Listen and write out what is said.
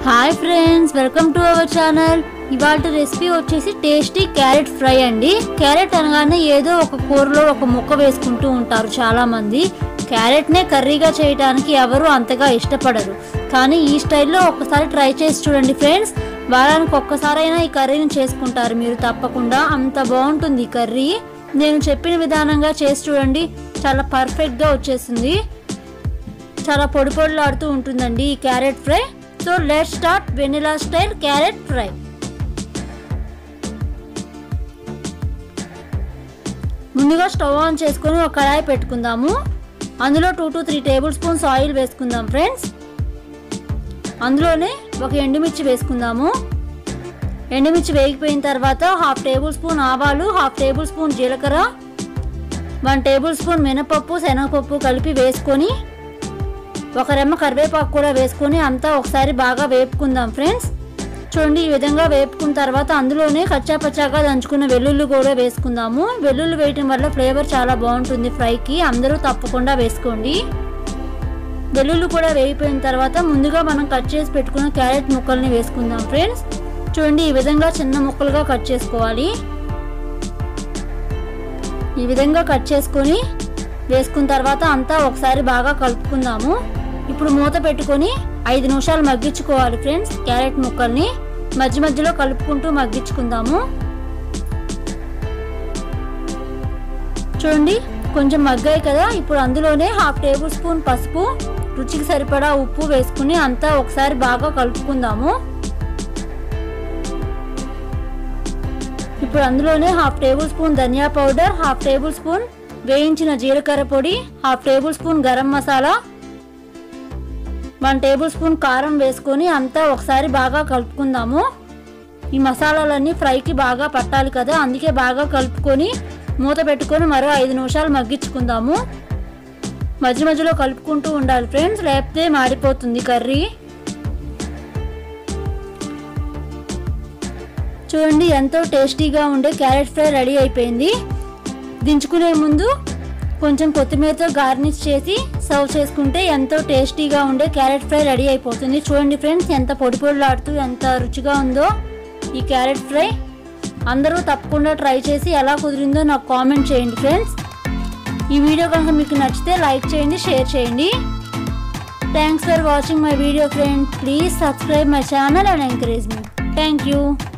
hi friends welcome to our channel ఇవాళ recipe వచ్చేసి tasty carrot fry అండి carrot అనగానే ఏదో ఒక కూరలో ఒక ముక్క వేసుకుంటూ ఉంటారు చాలా మంది క్యారెట్నే కర్రీగా చేయడానికి ఎవరు అంతగా ఇష్టపడరు కానీ ఈ స్టైల్లో ఒక్కసారి ట్రై చేసి చూడండి ఫ్రెండ్స్ వారానికి ఒక్కసారైనా ఈ కర్రీని చేసుకుంటారు మీరు తప్పకుండా అంత బాగుంటుంది ఈ కర్రీ నేను చెప్పిన విధానంగా చేసి చూడండి చాలా పర్ఫెక్ట్గా వచ్చేసింది చాలా పొడి పొడిలాడుతూ ఉంటుందండి ఈ carrot fry so let start vanilla style carrot fry ముందుగా స్టవ్ ఆన్ చేసుకొని ఒక కడాయి పెట్టుకుందాము అందులో two to three tablespoons oil వేసుకుందాం ఫ్రెండ్స్ అందులోనే ఒక ఎండుమిర్చి వేసుకుందాము ఎండుమిర్చి వేగిపోయిన తర్వాత హాఫ్ టేబుల్ స్పూన్ ఆవాలు హాఫ్ టేబుల్ స్పూన్ జీలకర్ర వన్ టేబుల్ స్పూన్ మినపప్పు శనగపప్పు కలిపి వేసుకొని ఒక రెమ్మ కరివేపాకు కూడా వేసుకొని అంతా ఒకసారి బాగా వేపుకుందాం ఫ్రెండ్స్ చూడండి ఈ విధంగా వేపుకున్న తర్వాత అందులోనే కచ్చా పచ్చాగా దంచుకున్న వెల్లుల్లి కూడా వేసుకుందాము వెల్లుల్లి వేయటం వల్ల ఫ్లేవర్ చాలా బాగుంటుంది ఫ్రైకి అందరూ తప్పకుండా వేసుకోండి వెల్లుల్లి కూడా వేగిపోయిన తర్వాత ముందుగా మనం కట్ చేసి పెట్టుకున్న క్యారెట్ ముక్కల్ని వేసుకుందాం ఫ్రెండ్స్ చూడండి ఈ విధంగా చిన్న ముక్కలుగా కట్ చేసుకోవాలి ఈ విధంగా కట్ చేసుకొని వేసుకున్న తర్వాత అంతా ఒకసారి బాగా కలుపుకుందాము ఇప్పుడు మూత పెట్టుకొని ఐదు నిమిషాలు మగ్గించుకోవాలి ఫ్రెండ్స్ క్యారెట్ ముక్కల్ని మధ్య మధ్యలో కలుపుకుంటూ మగ్గించుకుందాము చూడండి కొంచెం మగ్గాయి కదా ఇప్పుడు అందులోనే హాఫ్ టేబుల్ స్పూన్ పసుపు రుచికి సరిపడా ఉప్పు వేసుకుని అంతా ఒకసారి బాగా కలుపుకుందాము ఇప్పుడు అందులోనే half tablespoon dhaniya powder half tablespoon వేయించిన జీలకర్ర పొడి half tablespoon garam masala one tablespoon కారం వేసుకొని అంతా ఒకసారి బాగా కలుపుకుందాము ఈ మసాలాలన్నీ ఫ్రైకి బాగా పట్టాలి కదా అందుకే బాగా కలుపుకొని మూత పెట్టుకొని మరో ఐదు నిమిషాలు మగ్గించుకుందాము మధ్య మధ్యలో కలుపుకుంటూ ఉండాలి ఫ్రెండ్స్ లేకపోతే మాడిపోతుంది కర్రీ చూడండి ఎంతో టేస్టీగా ఉండే క్యారెట్ ఫ్రై రెడీ అయిపోయింది దించుకునే ముందు కొంచెం కొత్తిమీరతో గార్నిష్ చేసి సర్వ్ చేసుకుంటే ఎంతో టేస్టీగా ఉండే క్యారెట్ ఫ్రై రెడీ అయిపోతుంది చూడండి ఫ్రెండ్స్ ఎంత పొడి పొడిలాడుతూ ఎంత రుచిగా ఉందో ఈ క్యారెట్ ఫ్రై అందరూ తప్పకుండా ట్రై చేసి ఎలా కుదిరిందో నాకు కామెంట్ చేయండి ఫ్రెండ్స్ ఈ వీడియో కనుక మీకు నచ్చితే లైక్ చేయండి షేర్ చేయండి thanks for watching my video friend please subscribe my channel and encourage me thank you